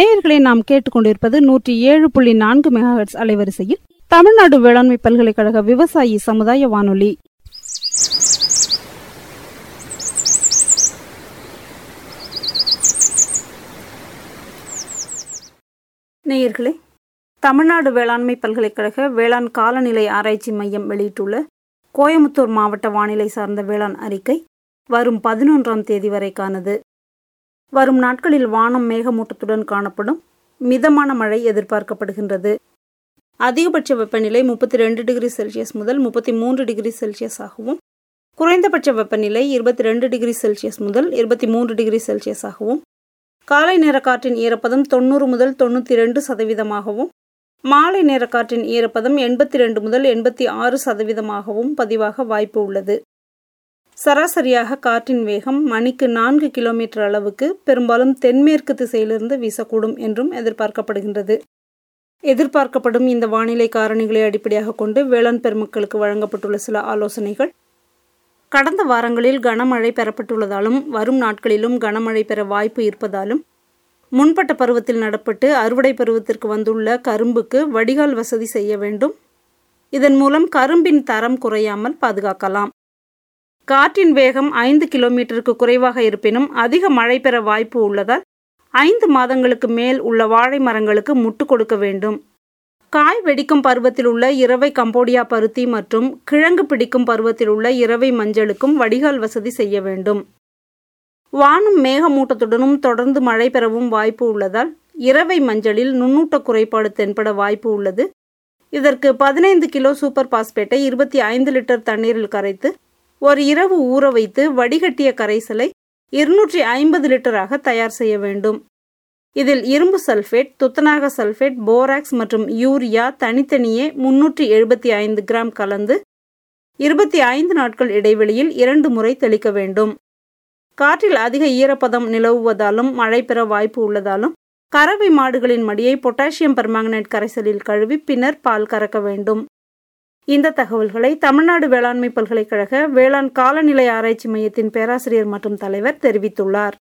நேயர்களை நாம் கேட்டுக்கொண்டிருப்பது நூற்றி ஏழு புள்ளி நான்கு மெகாஹெட்ஸ் அலைவரிசையில் தமிழ்நாடு வேளாண்மை பல்கலைக்கழக விவசாயி சமுதாய வானொலி நேயர்களே தமிழ்நாடு வேளாண்மை பல்கலைக்கழக வேளாண் காலநிலை ஆராய்ச்சி மையம் வெளியிட்டுள்ள கோயமுத்தூர் மாவட்ட வானிலை சார்ந்த வேளாண் அறிக்கை வரும் பதினொன்றாம் தேதி வரைக்கானது வரும் நாட்களில் வானம் மேகமூட்டத்துடன் காணப்படும் மிதமான மழை எதிர்பார்க்கப்படுகின்றது அதிகபட்ச வெப்பநிலை முப்பத்தி ரெண்டு டிகிரி செல்சியஸ் முதல் முப்பத்தி மூன்று டிகிரி செல்சியஸ் ஆகவும் குறைந்தபட்ச வெப்பநிலை இருபத்தி ரெண்டு டிகிரி செல்சியஸ் முதல் இருபத்தி மூன்று டிகிரி செல்சியஸ் ஆகவும் காலை நேர காற்றின் ஈரப்பதம் தொண்ணூறு முதல் தொண்ணூற்றி ரெண்டு சதவீதமாகவும் மாலை நேர காற்றின் ஈரப்பதம் எண்பத்தி ரெண்டு முதல் எண்பத்தி ஆறு சதவீதமாகவும் பதிவாக வாய்ப்பு உள்ளது சராசரியாக காற்றின் வேகம் மணிக்கு நான்கு கிலோமீட்டர் அளவுக்கு பெரும்பாலும் தென்மேற்கு திசையிலிருந்து வீசக்கூடும் என்றும் எதிர்பார்க்கப்படுகின்றது எதிர்பார்க்கப்படும் இந்த வானிலை காரணிகளை அடிப்படையாக கொண்டு வேளாண் பெருமக்களுக்கு வழங்கப்பட்டுள்ள சில ஆலோசனைகள் கடந்த வாரங்களில் கனமழை பெறப்பட்டுள்ளதாலும் வரும் நாட்களிலும் கனமழை பெற வாய்ப்பு இருப்பதாலும் முன்பட்ட பருவத்தில் நடப்பட்டு அறுவடை பருவத்திற்கு வந்துள்ள கரும்புக்கு வடிகால் வசதி செய்ய வேண்டும் இதன் மூலம் கரும்பின் தரம் குறையாமல் பாதுகாக்கலாம் காற்றின் வேகம் ஐந்து கிலோமீட்டருக்கு குறைவாக இருப்பினும் அதிக மழை பெற வாய்ப்பு உள்ளதால் ஐந்து மாதங்களுக்கு மேல் உள்ள வாழை மரங்களுக்கு முட்டு கொடுக்க வேண்டும் காய் வெடிக்கும் பருவத்தில் உள்ள இரவை கம்போடியா பருத்தி மற்றும் கிழங்கு பிடிக்கும் பருவத்தில் உள்ள இரவை மஞ்சளுக்கும் வடிகால் வசதி செய்ய வேண்டும் வானம் மேகமூட்டத்துடனும் தொடர்ந்து மழை பெறவும் வாய்ப்பு உள்ளதால் இரவை மஞ்சளில் நுண்ணூட்ட குறைபாடு தென்பட வாய்ப்பு உள்ளது இதற்கு பதினைந்து கிலோ சூப்பர் பாஸ்பேட்டை இருபத்தி ஐந்து லிட்டர் தண்ணீரில் கரைத்து ஒரு இரவு ஊற வைத்து வடிகட்டிய கரைசலை இருநூற்றி ஐம்பது லிட்டராக தயார் செய்ய வேண்டும் இதில் இரும்பு சல்ஃபேட் துத்தநாக சல்ஃபேட் போராக்ஸ் மற்றும் யூரியா தனித்தனியே முன்னூற்றி எழுபத்தி ஐந்து கிராம் கலந்து இருபத்தி ஐந்து நாட்கள் இடைவெளியில் இரண்டு முறை தெளிக்க வேண்டும் காற்றில் அதிக ஈரப்பதம் நிலவுவதாலும் மழை பெற வாய்ப்பு உள்ளதாலும் கறவை மாடுகளின் மடியை பொட்டாசியம் பெர்மாங்கனேட் கரைசலில் கழுவி பின்னர் பால் கறக்க வேண்டும் இந்த தகவல்களை தமிழ்நாடு வேளாண்மை பல்கலைக்கழக வேளாண் காலநிலை ஆராய்ச்சி மையத்தின் பேராசிரியர் மற்றும் தலைவர் தெரிவித்துள்ளார்